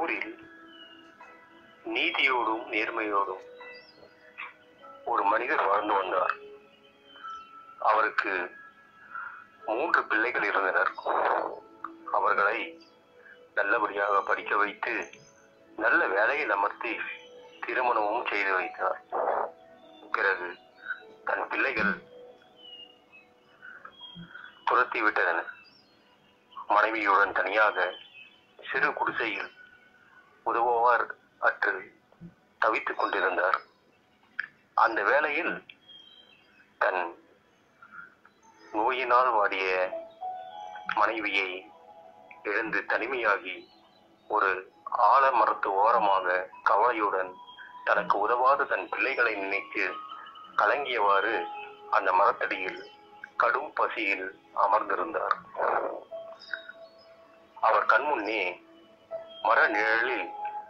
ஊரில் நீதியோடும் நேர்மையோடும் ஒரு மனிதர் வாழ்ந்து வந்தார் அவருக்கு மூன்று பிள்ளைகள் இருந்தனர் அவர்களை நல்லபடியாக படிக்க வைத்து நல்ல வேலையில் அமர்த்தி திருமணமும் செய்து வைத்தார் பிறகு தன் பிள்ளைகள் துரத்தி விட்டனர் மனைவியுடன் தனியாக சிறு குடிசையில் உதவுவார் அற்று தவித்துக் கொண்டிருந்தார் அந்த வேளையில் தன் நோயினால் வாடிய மனைவியை இழந்து தனிமையாகி ஒரு ஆலமரத்து ஓரமாக கவலையுடன் தனக்கு உதவாத தன் பிள்ளைகளை நினைத்து கலங்கியவாறு அந்த மரத்தடியில் கடும் பசியில் அமர்ந்திருந்தார் அவர் கண்முன்னே மர நிழலில்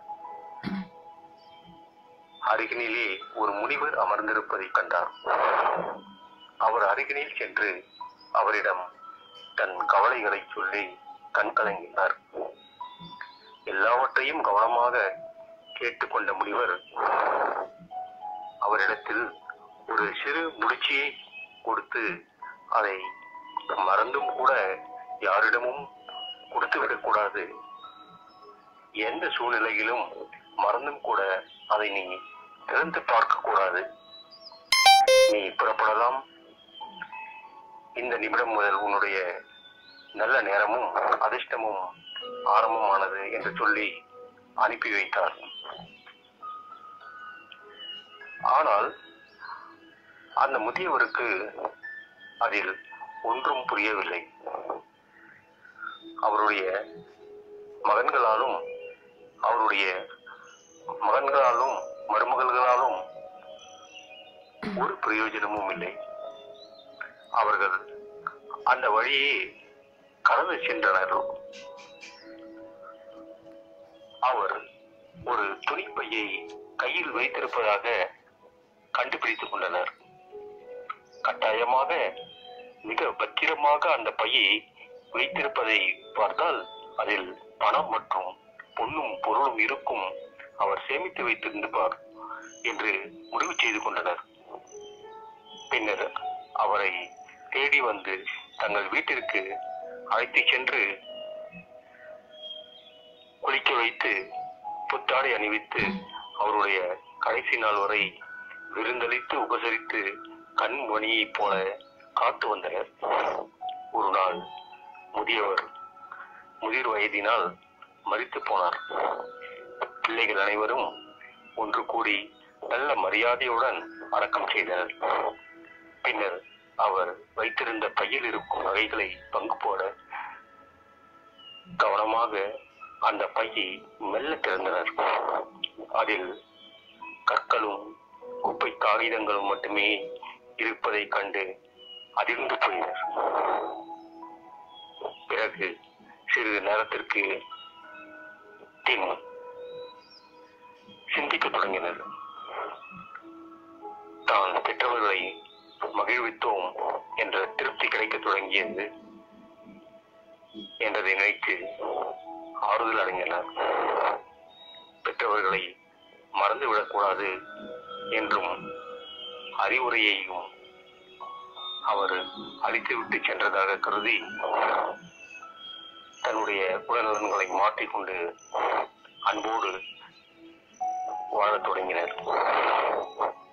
அருகினிலே ஒரு முனிவர் அமர்ந்திருப்பதைக் கண்டார் அவர் அருகினில் சென்று அவரிடம் தன் கவலைகளை சொல்லி கண் கலங்கினார் எல்லாவற்றையும் கவனமாக கேட்டுக்கொண்ட முனிவர் அவரிடத்தில் ஒரு சிறு முடிச்சியை கொடுத்து அதை மறந்தும் கூட யாரிடமும் கொடுத்து விடக்கூடாது எந்த சூழ்நிலையிலும் மறந்தும் கூட அதை நீ திறந்து பார்க்க கூடாது நீ புறப்படலாம் இந்த நிமிடம் முதல் உன்னுடைய நல்ல நேரமும் அதிர்ஷ்டமும் ஆரம்பமானது என்று சொல்லி அனுப்பி வைத்தார் ஆனால் அந்த முதியவருக்கு அதில் ஒன்றும் புரியவில்லை அவருடைய மகன்களாலும் அவருடைய மகன்களாலும் மருமகள்களாலும் ஒரு பிரயோஜனமும் இல்லை அவர்கள் அந்த வழியே கடந்து சென்றனர் அவர் ஒரு துணிப்பையை கையில் வைத்திருப்பதாக கண்டுபிடித்துக் கொண்டனர் கட்டாயமாக மிக பத்திரமாக அந்த பையை வைத்திருப்பதை பார்த்தால் அதில் பணம் மற்றும் பொன்னும் பொருளும் இருக்கும் அவர் சேமித்து வைத்திருந்திருப்பார் என்று முடிவு செய்து கொண்டனர் பின்னர் அவரை தேடி வந்து தங்கள் வீட்டிற்கு அழைத்து சென்று குளிக்க வைத்து புத்தாடை அணிவித்து அவருடைய கடைசி நாள் வரை விருந்தளித்து உபசரித்து கண் மணியைப் போல காத்து வந்தனர் ஒரு நாள் முதியவர் முதிர் வயதினால் மரித்து போனார் பிள்ளைகள் அனைவரும் ஒன்று கூடி நல்ல மரியாதையுடன் அடக்கம் செய்தனர் பின்னர் அவர் வைத்திருந்த பையில் இருக்கும் நகைகளை பங்கு போட கவனமாக அந்த பையை மெல்ல திறந்தனர் அதில் கற்களும் குப்பை காகிதங்களும் மட்டுமே இருப்பதைக் கண்டு அதிர்ந்து போயினர் பிறகு சிறிது நேரத்திற்கு பின் சிந்திக்கத் தொடங்கினர் தான் பெற்றவர்களை மகிழ்வித்தோம் என்ற திருப்தி கிடைக்கத் தொடங்கியது என்றதை நினைத்து ஆறுதல் அடைந்தனர் பெற்றவர்களை மறந்துவிடக்கூடாது என்றும் அறிவுரையையும் அவர் அழித்துவிட்டு சென்றதாக கருதி தன்னுடைய குணநலன்களை மாற்றிக்கொண்டு அன்போடு வாழத் தொடங்கினர்